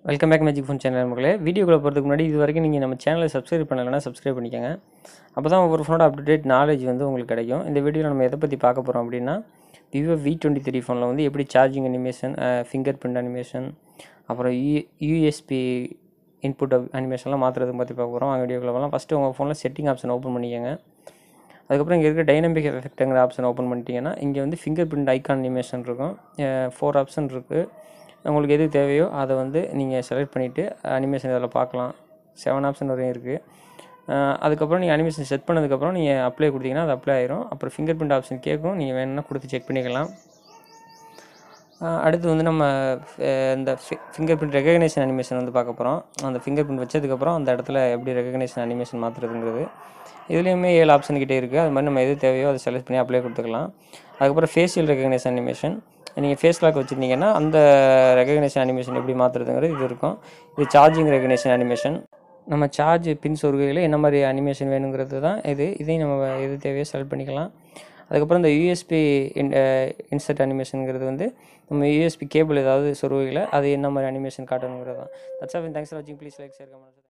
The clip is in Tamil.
welcome back magic phone channel மக்களே வீடியோக்குள்ள போகிறதுக்கு முன்னாடி இது வரைக்கும் நீங்கள் நம்ம சேனலை சப்ஸ்கிரைப் பண்ணலைன்னா சப்ஸ்கிரைப் பண்ணிக்கோங்க அப்போ தான் ஒவ்வொரு ஃபோனோட அப்டேட் நாலேஜ் வந்து உங்களுக்கு கிடைக்கும் இந்த வீடியோவில் நம்ம எதை பற்றி பார்க்க போகிறோம் அப்படின்னா விவோ வி டுவெண்ட்டி த்ரீ ஃபோனில் வந்து எப்படி charging animation fingerprint animation அப்புறம் யூ யூஎஸ்பி இன்புட் அனிமேஷன்லாம் மாற்றுறதுக்கு பற்றி பார்க்க போகிறோம் அந்த வீடியோக்குள்ள போகலாம் ஃபஸ்ட்டு உங்கள் ஃபோனில் செட்டிங் ஆப்ஷன் ஓப்பன் பண்ணிக்கோங்க அதுக்கப்புறம் இங்கே இருக்க டைனமிக் எஃபெக்ட்டுங்கிற ஆப்ஷன் ஓப்பன் பண்ணிட்டீங்கன்னா இங்கே வந்து ஃபிங்கர் பிரிண்ட் ஐக்கான் அனிமேஷன் இருக்கும் ஃபோர் ஆப்ஷன் இருக்குது உங்களுக்கு எது தேவையோ அதை வந்து நீங்கள் செலக்ட் பண்ணிவிட்டு அனிமேஷன் இதில் பார்க்கலாம் செவன் ஆப்ஷன் வரையும் இருக்குது அதுக்கப்புறம் நீங்கள் அனிமேஷன் செட் பண்ணதுக்கப்புறம் நீங்கள் அப்ளை கொடுத்தீங்கன்னா அது அப்ளை ஆயிரும் அப்புறம் ஃபிங்கர் பிரிண்ட் ஆப்ஷன் கேட்கும் நீங்கள் வேணும்னா கொடுத்து செக் பண்ணிக்கலாம் அஹ் அடுத்து வந்து நம்ம அஹ் இந்த ஃபிங்கர் பிரிண்ட் ரெகக்னேஷன் அனிமேஷன் வந்து பார்க்க போகிறோம் அந்த ஃபிங்கர் பிரிண்ட் வச்சதுக்கப்புறம் அந்த இடத்துல எப்படி ரெகக்னேஷன் அனிமேஷன் மாற்றுறதுங்கிறது இதுலேயுமே ஏழு ஆப்ஷன் கிட்டே இருக்குது அது மாதிரி நம்ம எது தேவையோ அதை செலக்ட் பண்ணி அப்ளை கொடுத்துக்கலாம் அதுக்கப்புறம் ஃபேஷியல் ரெகக்னேஷன் அனிமேஷன் நீங்கள் ஃபேஸ் லாக் வச்சுருந்தீங்கன்னா அந்த ரெகக்னேஷன் அனிமேஷன் எப்படி மாற்றுறதுங்கிறது இது இருக்கும் இது சார்ஜிங் ரெகக்னேஷன் அனிமேஷன் நம்ம சார்ஜ் பின் சொருகையில் என்ன மாதிரி அனிமேஷன் வேணுங்கிறது தான் இது இதையும் நம்ம எது தேவையோ செலக்ட் பண்ணிக்கலாம் அதுக்கப்புறம் இந்த யூஎஸ்பி இன்சர்ட் அனிமேஷனுங்கிறது வந்து நம்ம யூஎஸ்பி கேபிள் ஏதாவது சொருகையில் அது என்ன மாதிரி அனிமேஷன் காட்டணுங்கிறது தான் தட்ஸ் ஆஃப் தேங்க்ஸ் ஃபார் வாட்சிங் ப்ளீஸ் லைக் ஷேர் கமெண்ட்